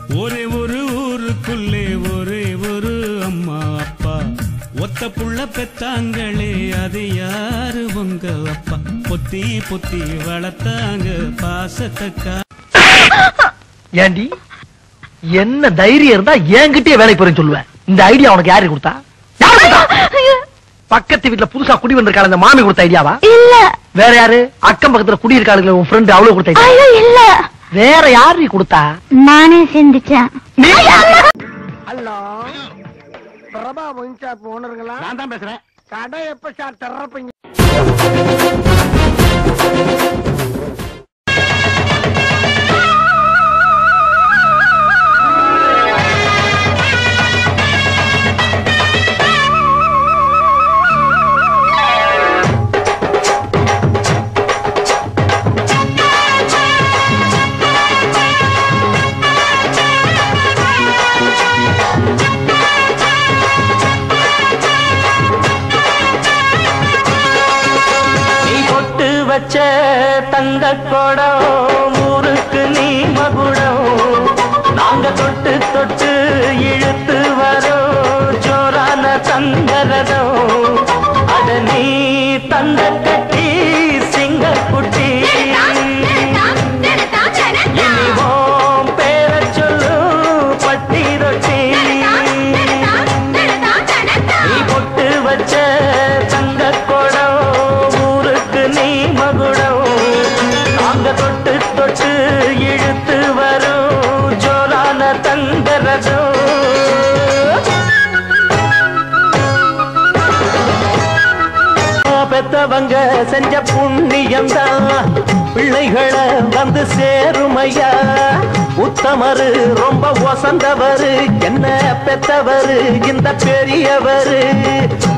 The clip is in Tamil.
ஒரே ஒரு ஊருக்குள்ளே ஒரே ஒரு அம்மா அப்பா ஒத்த புள்ள பெத்தாங்களே அது யாரு உங்க அப்பா பொத்தி பொத்தி வளர்த்தாங்க பாசத்தை கா ஏண்டி என்ன தைரியம் இருந்தா என்கிட்டயே வேலைக்கு போறேன்னு சொல்லுவேன் இந்த ஐடியா உனக்கு யாரு கொடுத்தா யாரு கொடுத்தா பக்கத்து வீட்டுல புதுசா குடி வந்திருக்காள் அந்த மாமி கொடுத்த ஐடியாவா இல்ல வேற யாரு அக்கம் பக்கத்துல குடி இருக்காளுங்களே உன் ஃப்ரெண்ட் அவ்வளவு கொடுத்த idea? ஐயோ இல்ல வேற யாரு நீ கொடுத்தா நானே சிந்திச்சேன் ஹலோ பிரபா ஒயின் ஷாப் ஓனருங்களா நான் தான் பேசுறேன் கடை எப்ப சார் திறப்பீங்க நீ பொட்டு வச்ச தங்க குடம் ஊருக்கு நீ மகுடம் நாங்க தொட்டு தொட்டு இழுத்து வரோம் ஜோரான தங்கரதம் அட நீ தந்த கட்டி சிங்க குட்டி இனிவோம் பேர சொல்லு பட்டி ரொட்டி நீ பொட்டு வச்ச தங்க குடம் ஊருக்கு நீ மகுடம் நாங்க தொட்டு தொட்டு இழுத்து வரும் ஜோரான தங்கரதம் பெத்தவங்க செஞ்ச புண்ணியம்தான் பிள்ளைகளை வந்து சேருமையா உத்தமரு ரொம்ப ஒசந்தவரு என்ன பெத்தவரு இந்த பெரியவரு